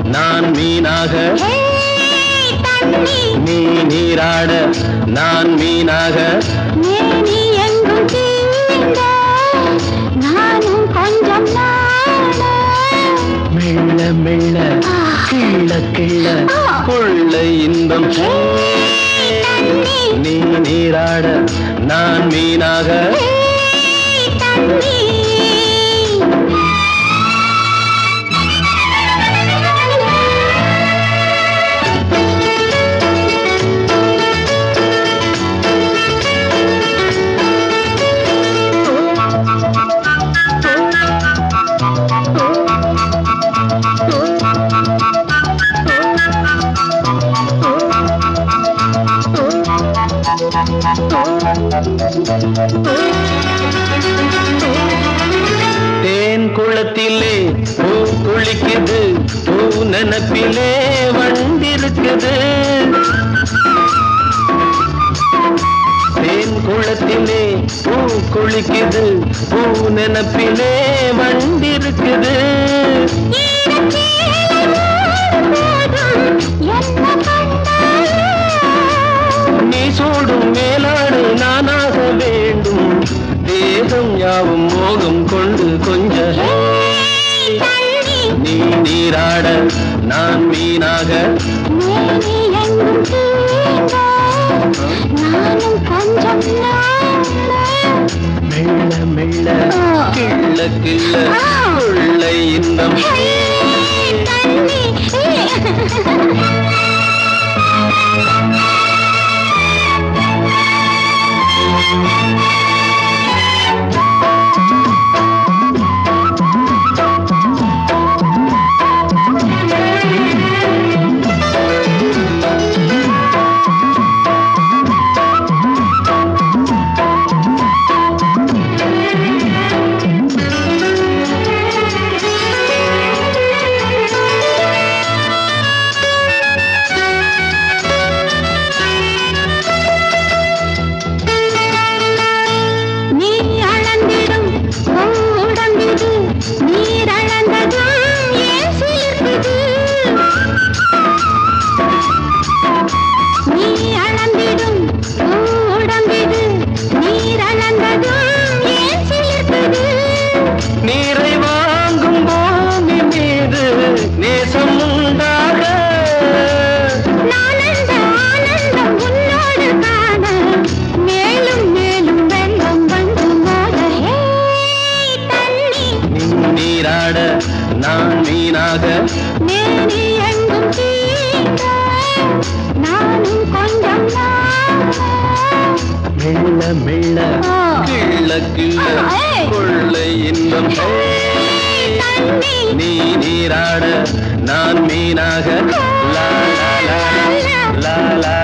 நான் மீனாக ஹே, தண்ணி நீ நீராட நான் மீனாக மேனி எங்கும் தீண்ட நானும் கொஞ்சம் நாட மெல்ல மெல்ல கிள்ள கிள்ள கொள்ள இன்பம் தண்ணி நீ நீராட நான் மீனாக ஹே, தண்ணி தேன் குளத்திலே பூ குளிக்குது பூ நினப்பிலே வண்டிருக்குது தேன் குளத்திலே பூ குளிக்குது பூ நினப்பிலே வண்டிருக்குது நீ சூடும் மேலாடு நானாக வேண்டும் தேகம் யாவும் மோகம் கொண்டு கொஞ்ச நீ நீராட நான் மீனாக மெல்ல மெல்ல கிள்ள கிள்ள கொள்ளை இன்பம் நீ அளந்திடும் உடம்பிது நீர் அளந்ததும் ஏன் சிலிர்க்குது நீ அளந்திடும் உடம்பிது நீர் அளந்ததும் ஏன் சிலிர்க்குது நீரை வாங்கும் பூமி மீது நேசம் உண்டாக நானந்த ஆனந்தம் உன்னோடு காண மேலும் மேலும் வெள்ளம் வந்து மோத ஹே தண்ணி நீ நீராட நான் மீனாக மேனி எங்கும் தீண்ட நானும் கொஞ்சம் நாட மெல்ல மெல்ல கிள்ள கிள்ள கொள்ளை இன்பம் தண்ணி நீ நீராட நான் மீனாக லா லா லா லா லா